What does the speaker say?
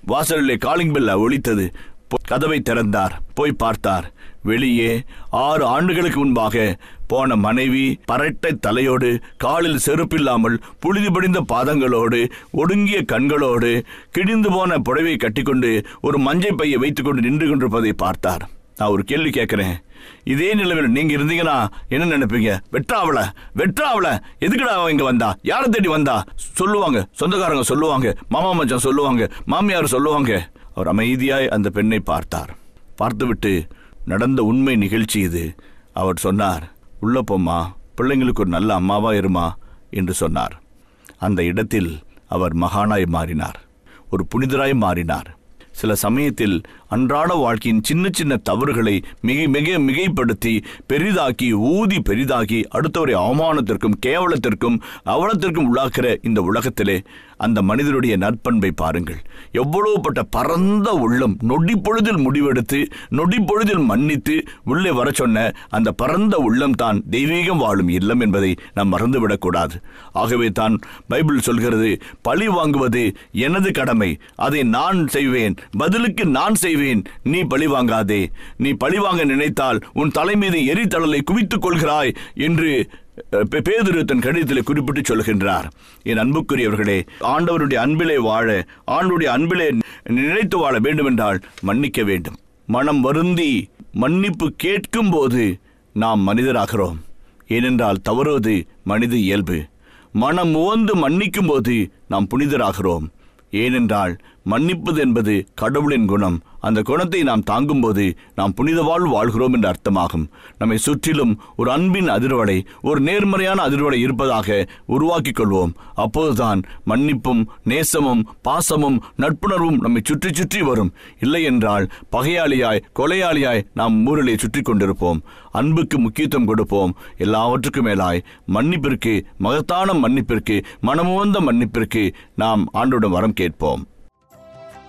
வாசலிலே காலிங் பெல்ல ஒலித்தது போ- கதவை திறந்தார் போய் பார்த்தார் வெளியே ஆறு ஆண்டுகளுக்கு முன்பாக போன மனைவி பரட்டை தலையோடு காலில் செருப்பில்லாமல் புழுதி படிந்த பாதங்களோடு ஒடுங்கிய கண்களோடு கிழிந்து போன புடவை கட்டிக்கொண்டு ஒரு மஞ்சை பையை வைத்துக்கொண்டு நின்று கொண்டிருப்பதை பார்த்தார் நான் ஒரு கேள்வி கேட்கிறேன் இதே நிலைமையில் நீங்க இருந்தீங்கன்னா என்ன நினைப்பீங்க வெட்டாவல வெட்டாவல எதுக்குடா அவன் இங்க வந்தா யாரை தேடி வந்தா சொல்லுவாங்க சொந்தக்காரங்க சொல்லுவாங்க மாமா மச்சான் சொல்லுவாங்க மாமியார் சொல்லுவாங்க அவர் அமைதியாய் அந்த பெண்ணை பார்த்தார் பார்த்துவிட்டு நடந்த உண்மை நிகழ்ச்சி இது அவர் சொன்னார் உள்ள போம்மா பிள்ளைங்களுக்கு ஒரு நல்ல அம்மாவா இருமா என்று சொன்னார் அந்த இடத்தில் அவர் மகானாய் மாறினார் ஒரு புனிதராய் மாறினார் சில சமயத்தில் அன்றாட வாழ்க்கையின் சின்ன சின்ன தவறுகளை மிக மிக மிகைப்படுத்தி பெரிதாக்கி ஊதி பெரிதாக்கி அடுத்தவரை அவமானத்திற்கும் கேவலத்திற்கும் அவலத்திற்கும் உள்ளாக்கிற இந்த உலகத்திலே அந்த மனிதனுடைய நற்பண்பை பாருங்கள் எவ்வளவுப்பட்ட பரந்த உள்ளம் நொடி பொழுதில் முடிவெடுத்து நொடி பொழுதில் மன்னித்து உள்ளே வர சொன்ன அந்த பரந்த உள்ளம் தான் தெய்வீகம் வாழும் இல்லம் என்பதை நாம் மறந்துவிடக்கூடாது ஆகவே தான் பைபிள் சொல்கிறது பழி வாங்குவது எனது கடமை அதை நான் செய்வேன் பதிலுக்கு நான் செய்வேன் நீ பழி வாங்காதே நீ பழி வாங்க நினைத்தால் உன் தலை மீது எரித்தழலை குவித்துக் கொள்கிறாய் என்று அஹ், பே- பேதுரு தன் கடிதத்தில் குறிப்பிட்டு சொல்கின்றார் என் அன்புக்குரியவர்களே ஆண்டவருடைய அன்பிலே வாழ ஆண்டுடைய அன்பிலே நினைத்து வாழ வேண்டுமென்றால் மன்னிக்க வேண்டும் மனம் வருந்தி மன்னிப்பு கேட்கும் போது நாம் மனிதராகிறோம் ஏனென்றால் தவறுவது மனித இயல்பு மனம் உவந்து மன்னிக்கும் போது நாம் புனிதராகிறோம் ஏனென்றால் மன்னிப்பது என்பது கடவுளின் குணம் அந்த குணத்தை நாம் தாங்கும்போது நாம் புனித வாழ்வு வாழ்கிறோம் என்று அர்த்தமாகும் நம்மை சுற்றிலும் ஒரு அன்பின் அதிர்வடை ஒரு நேர்மறையான அதிர்வடை இருப்பதாக உருவாக்கிக் கொள்வோம் அப்போதுதான் மன்னிப்பும் நேசமும் பாசமும் நட்புணர்வும் நம்மை சுற்றி சுற்றி வரும் இல்லை என்றால் பகையாளியாய் கொலையாளியாய் நாம் ஊரிலே சுற்றி கொண்டிருப்போம் அன்புக்கு முக்கியத்துவம் கொடுப்போம் எல்லாவற்றுக்கும் மேலாய் மன்னிப்பிற்கு மகத்தான மன்னிப்பிற்கு மனமுவந்த மன்னிப்பிற்கு நாம் ஆண்டோட வரம் கேட்போம்